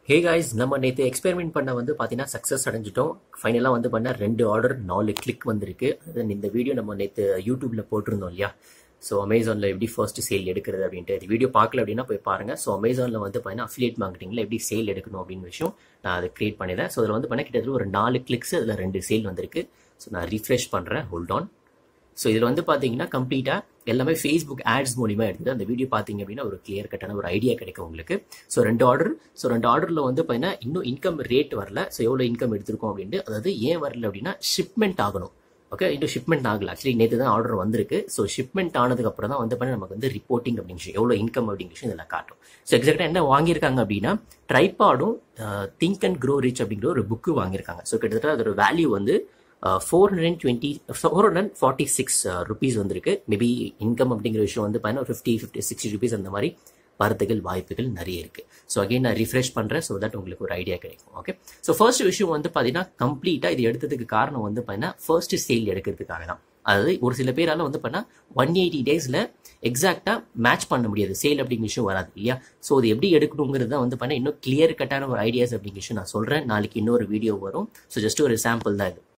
hey guys நம்ம நேற்று experiment பண்ண வந்து பார்த்தீங்கன்னா சக்ஸஸ் அடைஞ்சிட்டோம் ஃபைனலாக வந்து பண்ண ரெண்டு ஆர்டர் நாலு கிளிக் வந்திருக்கு அது இந்த வீடியோ நம்ம நேற்று யூடியூப்ல போட்டிருந்தோம் இல்லையா ஸோ அமேசானில் எப்படி ஃபர்ஸ்ட் சேல் எடுக்கிறது அப்படின்ட்டு இது வீடியோ பார்க்கல அப்படின்னா போய் பாருங்க ஸோ அமேசானில் வந்து பார்த்தீங்கன்னா அஃபிலியேட் மார்க்கெட்டிங்கில் எப்படி சேல் எடுக்கணும் அப்படின்னு விஷயம் நான் அதை கிரியேட் பண்ணிடுறேன் ஸோ அதில் வந்து பண்ண கிட்டத்தட்ட ஒரு நாலு கிளிக்ஸ் அதில் ரெண்டு சேல் வந்திருக்கு ஸோ நான் ரீஃப்ரெஷ் பண்ணுறேன் ஹோல்ட் ஆன் ஸோ இதில் வந்து பார்த்தீங்கன்னா கம்ப்ளீட்டாக எல்லாமே ஃபேஸ்புக் ஆட்ஸ் மூலிமா எடுத்து அந்த வீடியோ பார்த்தீங்க அப்படின்னா ஒரு கிளியர் கட்டான ஒரு ஐடியா கிடைக்கும் உங்களுக்கு ஸோ ரெண்டு ஆர்டர் ஸோ ரெண்டு ஆர்டரில் வந்து பார்த்தீங்கன்னா இன்னும் இன்கம் ரேட் வரல ஸோ எவ்வளோ இன்கம் எடுத்திருக்கோம் அப்படின்ட்டு அதாவது ஏன் வரல அப்படின்னா ஷிப்மெண்ட் ஆகணும் ஓகே இன்னும் ஷிப்மெண்ட் ஆகல ஆக்சுவலி நேற்று தான் ஆர்டர் வந்திருக்கு ஸோ ஷிப்மெண்ட் ஆனதுக்கு அப்புறம் தான் வந்து பண்ண நமக்கு வந்து ரிப்போர்ட்டிங் அப்படிங்கிற விஷயம் எவ்வளோ இன்கம் அப்படிங்கிற விஷயம் இதெல்லாம் காட்டும் ஸோ எக்ஸாக்டாக என்ன வாங்கியிருக்காங்க அப்படின்னா ட்ரைபாடும் திங்க் அண்ட் க்ரோ ரிச் அப்படிங்கிற ஒரு புக்கு வாங்கியிருக்காங்க ஸோ கிட்டத்தட்ட அதோட வேல்யூ வந்து four hundred twenty four hundred forty six rupees வந்திருக்கு மேபி இன்கம் அப்படிங்கிற விஷயம் வந்து பார்த்தீங்கன்னா ஒரு ஃபிஃப்டி ஃபிஃப்டி சிக்ஸ்டி ருபீஸ் அந்த மாதிரி வரதுகள் வாய்ப்புகள் நிறைய இருக்கு ஸோ அகைன் நான் ரிஃப்ரெஷ் பண்ணுறேன் ஸோ தட் உங்களுக்கு ஒரு ஐடியா கிடைக்கும் ஓகே ஸோ ஃபர்ஸ்ட் விஷயம் வந்து பார்த்தீங்கன்னா கம்ப்ளீட்டாக இது எடுத்ததுக்கு காரணம் வந்து பார்த்தீங்கன்னா ஃபர்ஸ்ட் சேல் எடுக்கிறதுக்காக தான் அதாவது ஒரு சில பேரால வந்து பண்ணால் ஒன் எயிட்டி டேஸில் எக்ஸாக்டாக மேட்ச் பண்ண முடியாது சேல் அப்படிங்கிற விஷயம் வராது இல்லையா ஸோ இது எப்படி எடுக்கணுங்கிறது தான் வந்து பண்ண இன்னும் கிளியர் கட்டான ஒரு ஐடியாஸ் அப்படிங்கிற விஷயம் நான் சொல்கிறேன் நாளைக்கு இன்னொரு வீடியோ வரும் ஸோ ஜஸ்ட் ஒரு சாம்பிள் தான் இது